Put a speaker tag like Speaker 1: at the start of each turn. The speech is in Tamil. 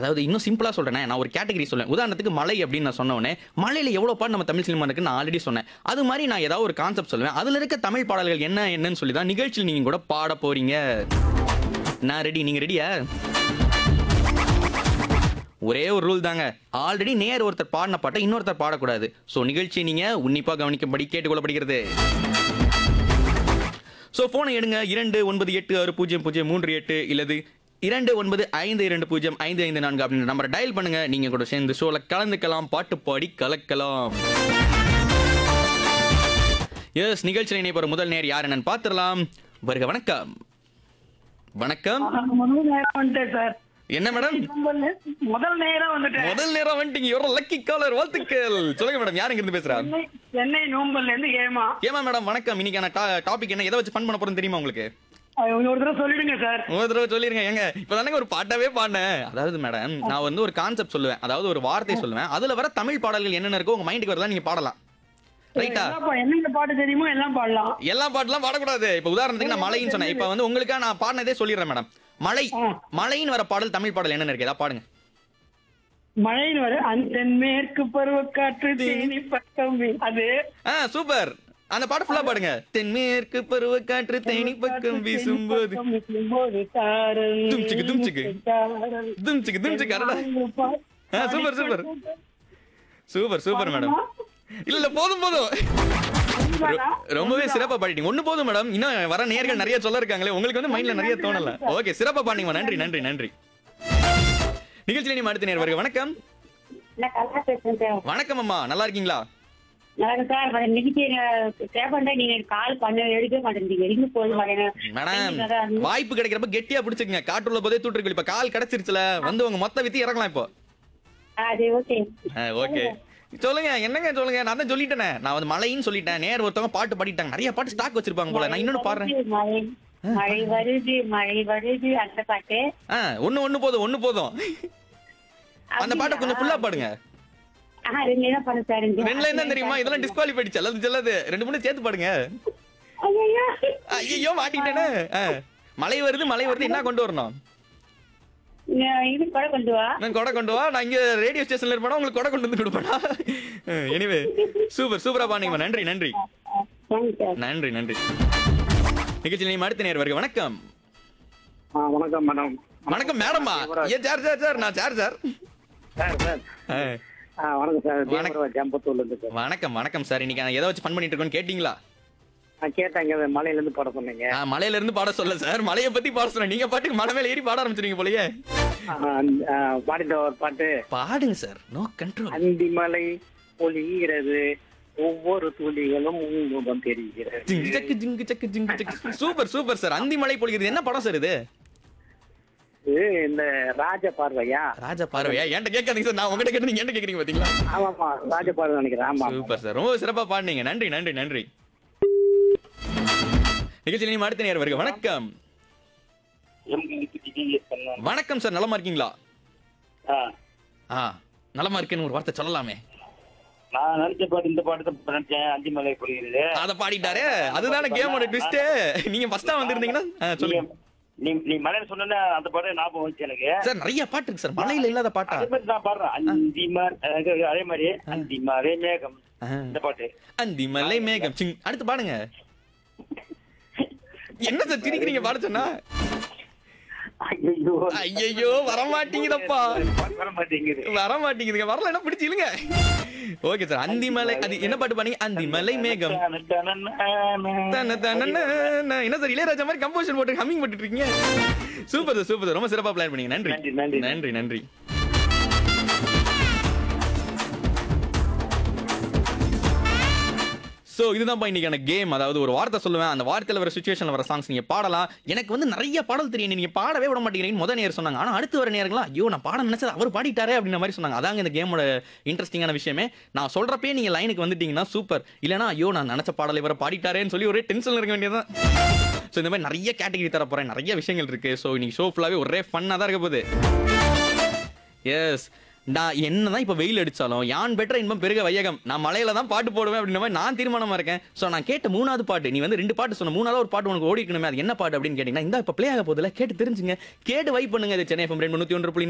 Speaker 1: அதாவது இன்னும் சிம்பிளா சொல்றேன் நான் ஒரு கேட்டகரி சொல்லுவேன் உதாரணத்துக்கு மலை அப்படின்னு நான் சொன்ன உடனே மலையில எவ்வளவு பாட்டு நம்ம தமிழ் சினிமா இருக்குன்னு நான் ஆல்ரெடி சொன்னேன் அது மாதிரி நான் ஏதாவது ஒரு கான்செப்ட் சொல்லுவேன் அதுல இருக்க தமிழ் பாடல்கள் என்ன என்னன்னு சொல்லி தான் நிகழ்ச்சியில் நீங்க கூட பாட போறீங்க நான் ரெடி நீங்க ரெடியா ஒரே ஒரு ரூல் தாங்க ஆல்ரெடி நேர் ஒருத்தர் பாடின பாட்டை இன்னொருத்தர் பாடக்கூடாது ஸோ நிகழ்ச்சியை நீங்க உன்னிப்பா கவனிக்கும்படி கேட்டுக்கொள்ளப்படுகிறது ஸோ ஃபோனை எடுங்க இரண்டு ஒன்பது எட்டு ஆறு பூஜ்ஜியம் பூஜ்ஜியம் மூன்று எட்டு இல்லது இரண்டு ஒன்பது ஐந்து இரண்டு பூஜ்ஜியம் ஐந்து ஐந்து நான்கு அப்படின்ற நம்பரை டயல் பண்ணுங்க நீங்க கூட சேர்ந்து ஷோல கலந்துக்கலாம் பாட்டு பாடி கலக்கலாம் எஸ் நிகழ்ச்சியில் இணைப்போற முதல் நேர் யார் என்னன்னு பார்த்துடலாம் வருக வணக்கம் வணக்கம்
Speaker 2: முதல் நேரம் வந்துட்டேன் சார்
Speaker 1: என்ன மேடம்
Speaker 2: முதல் நேரம் வந்துட்டேன்
Speaker 1: முதல் நேரம் வந்துட்டீங்க எவ்வளோ லக்கி காலர் வாழ்த்துக்கள் சொல்லுங்க மேடம் யார் இருந்து பேசுறா
Speaker 2: சென்னை சென்னை நோம்பல்ல இருந்து ஏமா
Speaker 1: ஏமா மேடம் வணக்கம் இன்னைக்கான டாபிக் என்ன எதை வச்சு ஃபன் பண்ண போறோம் தெரியுமா உங்களுக்கு
Speaker 2: அது ஒரு தடவை சொல்லிடுங்க சார்
Speaker 1: ஒரு தடவை சொல்லிருங்க ஏங்க இப்பதானங்க ஒரு பாட்டாவே பாடினேன் அதாவது மேடம் நான் வந்து ஒரு கான்செப்ட் சொல்லுவேன் அதாவது ஒரு வார்த்தை சொல்லுவேன் அதுல வர தமிழ் பாடல்கள் என்னென்ன இருக்கோ உங்க மைண்டுக்கு வரலாம் நீங்க பாடலாம் ரைட்டா
Speaker 2: எல்லா பா- என்னென்ன பாட்டு தெரியுமோ எல்லாம் பாடலாம்
Speaker 1: எல்லா பாட்டுலாம் பாடக்கூடாது இப்ப உதாரணத்துக்கு நான் மலைன்னு சொன்னேன் இப்ப வந்து உங்களுக்கா நான் பாடினதே சொல்லிடுறேன் மேடம் மலை
Speaker 2: ஆ.
Speaker 1: மலைன்னு வர பாடல் தமிழ் பாடல் என்னென்ன இருக்கு ஏதாவது பாடுங்க
Speaker 2: மழைன்னு வர அந்த தென்மேற்கு பருவக்காற்று தேனி பக்கம் வீ- அது
Speaker 1: ஆ சூப்பர் அந்த பாட்டு ஃபுல்லா பாடுங்க தென்மேற்கு பருவக்காற்று தேனி பக்கம் வீசும்போது
Speaker 2: பக்கம் வீசும்போது தாரல்
Speaker 1: தும்சிக்கு, தும்சிக்கு.
Speaker 2: தாரல்.
Speaker 1: தும்சிக்கு தும்சிக்கு அடடா ஆ, super, super. Super super madam இல்ல இல்ல போதும் போதும் ரொ- ரொம்பவே சிறப்பா பாடிட்டீங்க ஒண்ணு போதும் மேடம் இன்னும் வர நேர்கள் நிறைய சொல்ல இருக்காங்களே உங்களுக்கு வந்து மைண்ட்ல நிறைய தோணல ஓகே சிறப்பா பாடிங்க நன்றி நன்றி நன்றி நிகழ்ச்சியில நீ அடுத்த நேர் வருக வணக்கம்
Speaker 3: நான் கலா பேசுறேன் சார்
Speaker 1: வணக்கம் அம்மா நல்லா இருக்கீங்களா
Speaker 3: நல்லா சார் வர நிகழ்ச்சி கேட்பா நீங்க கால் பண்ண எடுக்க மாட்டேங்க எங்க போக மாட்டேங்க
Speaker 1: மேடம் வாய்ப்பு கிடைக்கிறப்ப கெட்டியா பிடிச்சுக்கங்க காற்றுள்ள போதே தூட்டுருக்கு இப்ப கால் கிடைச்சிருச்சுல வந்து உங்க மொத்த வித்தி இறங்கலாம் இப்போ
Speaker 3: அது ஓகே
Speaker 1: ஓகே சொல்லுங்க என்னங்க சொல்லுங்க நான் தான் சொல்லிட்டேனே நான் வந்து மழைன்னு சொல்லிட்டேன் நேர் ஒருத்தவங்க பாட்டு பாடிட்டாங்க நிறைய பாட்டு ஸ்டாக் வச்சிருப்பாங்க போல நான் இன்னொன்னு பாடுறேன்
Speaker 3: மழை மழை வருது மழை வருது அந்த பாட்டு
Speaker 1: ஆ ஒண்ணு ஒண்ணு போதும் ஒண்ணு போதும் அந்த பாட்டை கொஞ்சம் ஃபுல்லா பாடுங்க
Speaker 3: ஆ ரெண்டு என்ன பண்ண சார் ரெண்டு
Speaker 1: ரெண்டுல என்ன தெரியுமா இதெல்லாம் டிஸ்குவாலிஃபை செல்லது செல்லது ரெண்டு மூணு சேர்த்து பாடுங்க
Speaker 3: ஐயையோ.
Speaker 1: ஐயோ மாட்டிக்கிட்டேனே ஆ. மழை வருது மழை வருது என்ன கொண்டு வரணும்
Speaker 3: நான் இது கூட கொண்டு வா
Speaker 1: நான் கொடை கொண்டு வா நான் இங்க ரேடியோ ஸ்டேஷன்ல இருப்பேனா உங்களுக்கு கொடை கொண்டு வந்து கொடுப்பேனா எனிவே சூப்பர் சூப்பரா பாடுங்க நன்றி நன்றி
Speaker 3: தேங்க்ஸ் சார்
Speaker 1: நன்றி நன்றி நிகழ்ச்சி நீ அடுத்த நேர் வருக வணக்கம்
Speaker 4: ஆ வணக்கம் மேடம்
Speaker 1: வணக்கம் மேடமா ஏன் சார் சார் சார் நான் சார் சார்
Speaker 4: சார் சார்
Speaker 1: ஆ.
Speaker 4: ஆ வணக்கம் சார்
Speaker 1: வணக்கம்.
Speaker 4: தேவராஜ் ஜம்பத்தூர்ல இருந்து சார்
Speaker 1: வணக்கம் வணக்கம் சார் இன்னைக்கு நான் எதை வச்சு ஃபன் பண்ணிட்டு இருக்கோன்னு கேட்டீங்களா
Speaker 4: நான் கேட்டாங்க மலையில இருந்து பாட சொன்னீங்க
Speaker 1: ஆ, மலையில இருந்து பாட சொல்ல சார் மலையை பத்தி பாட சொன்னேன் நீங்க பாட்டுக்கு மலை மேல ஏறி பாட ஆரம்பிச்சிருங்க போலயே
Speaker 4: ஆ, ஆ, பாடிட்ட ஒரு பாட்டு
Speaker 1: பாடுங்க சார் நோ கண்ட்ரோல்
Speaker 4: அந்தி மலை பொழிகிறது ஒவ்வொரு துளிகளும் உன்முகம் தெரிகிறது
Speaker 1: ஜிங்கு சக்கு ஜிங்கு சக்கு ஜிங்கு சக்கு சூப்பர் சூப்பர் சார் அந்தி மலை பொழிகிறது என்ன படம் சார் இது
Speaker 4: இது இந்த ராஜ பார்வையா
Speaker 1: ராஜா பார்வையா என்கிட்ட கேட்காதீங்க சார் நான் உங்ககிட்ட கேட்டு நீங்க என்ன கேக்குறீங்க பாத்தீங்களா
Speaker 4: ஆமாமா ராஜ பார்வை நினைக்கிறேன் ஆமா
Speaker 1: சூப்பர் சார் ரொம்ப சிறப்பா பாடுனீங்க நன்றி நன்றி நன்றி நிகழ்ச்சியில் நீ அடுத்த நேர் வருக வணக்கம் வணக்கம் சார் நலமா இருக்கீங்களா
Speaker 4: ஆ,
Speaker 1: ஆ நலமா இருக்கேன்னு ஒரு வார்த்தை சொல்லலாமே
Speaker 4: நான் நினைச்ச பாட்டு இந்த பாட்டு தான் நினைச்சேன் அந்தி மலை பொழிகிறது
Speaker 1: அத பாடிட்டாரே அதுதானே கேமோட ட்விஸ்ட் நீங்க ஃபர்ஸ்டா வந்திருந்தீங்கன்னா ஆ, சொல்லுங்க
Speaker 4: நீ நீ மலையில சொன்ன அந்த பாட்டு ஞாபகம் வந்துச்சு எனக்கு
Speaker 1: சார் நிறைய பாட்டு இருக்கு சார் மலையில இல்லாத பாட்டா
Speaker 4: அதே மாதிரி நான் பாடுறேன் அந்தி மலை அதே மாதிரி அந்தி மலை மேகம்
Speaker 1: ஆ.
Speaker 4: இந்த பாட்டு
Speaker 1: அந்தி மலை மேகம் சிங் அடுத்து பாடுங்க என்ன சார் திரிக்கிறீங்க பாட சொன்னா
Speaker 4: ஐயோ
Speaker 1: ஐயோ வர மாட்டீங்கதப்பா
Speaker 4: வர மாட்டேங்குது
Speaker 1: வர மாட்டேங்குதுங்க வரல என்ன பிடிச்சி இழுங்க ஓகே சார் அந்தி மலை அது என்ன பாட்டு பாடுங்க அந்தி மலை மேகம் தன தன நன. என்ன சார் இளையராஜா மாதிரி கம்போசிஷன் போட்டு ஹம்மிங் போட்டுட்டு இருக்கீங்க சூப்பர் சார் சூப்பர் சார் ரொம்ப சிறப்பா பிளான் பண்ணீங்க நன்றி
Speaker 4: நன்றி, நன்றி.
Speaker 1: நன்றி நன்றி ஸோ இதுதான் இன்னைக்கான கேம் அதாவது ஒரு வார்த்தை சொல்லுவேன் அந்த வார்த்தையில் வர சுச்சுவேஷனில் வர சாங்ஸ் நீங்கள் பாடலாம் எனக்கு வந்து நிறைய பாடல் தெரியும் நீங்கள் பாடவே விட மாட்டேங்கிறீங்கன்னு முத நேரம் சொன்னாங்க ஆனால் அடுத்து வர நேரங்களா ஐயோ நான் பாட நினைச்சது அவர் பாடிட்டாரே அப்படின்ற மாதிரி சொன்னாங்க அதாங்க இந்த கேமோட இன்ட்ரெஸ்டிங்கான விஷயமே நான் சொல்கிறப்பே நீங்கள் லைனுக்கு வந்துட்டீங்கன்னா சூப்பர் இல்லைனா ஐயோ நான் நினச்ச பாடல் இவரை பாடிட்டாரேன்னு சொல்லி ஒரே டென்ஷன் இருக்க வேண்டியதான் ஸோ இந்த மாதிரி நிறைய கேட்டகரி தர போகிறேன் நிறைய விஷயங்கள் இருக்குது ஸோ இன்னைக்கு ஷோ ஃபுல்லாகவே ஒரே ஃபன்னாக தான் இருக்க போகுது எஸ் நான் என்னதான் இப்போ வெயில் அடிச்சாலும் யான் பெற்ற இன்பம் பெருக வையகம் நான் மலையில தான் பாட்டு போடுவேன் அப்படின்ற மாதிரி நான் தீர்மானமா இருக்கேன் ஸோ நான் கேட்ட மூணாவது பாட்டு நீ வந்து ரெண்டு பாட்டு சொன்ன மூணாவது ஒரு பாட்டு உனக்கு ஓடி இருக்கணுமே அது என்ன பாட்டு அப்படின்னு கேட்டீங்கன்னா இந்த இப்போ ப்ளே ஆக போதில்ல கேட்டு தெரிஞ்சுங்க கேட்டு வைப் பண்ணுங்க இது சென்னை எஃப்எம் ரெண்டு முந்நூற்றி ஒன்று புள்ளி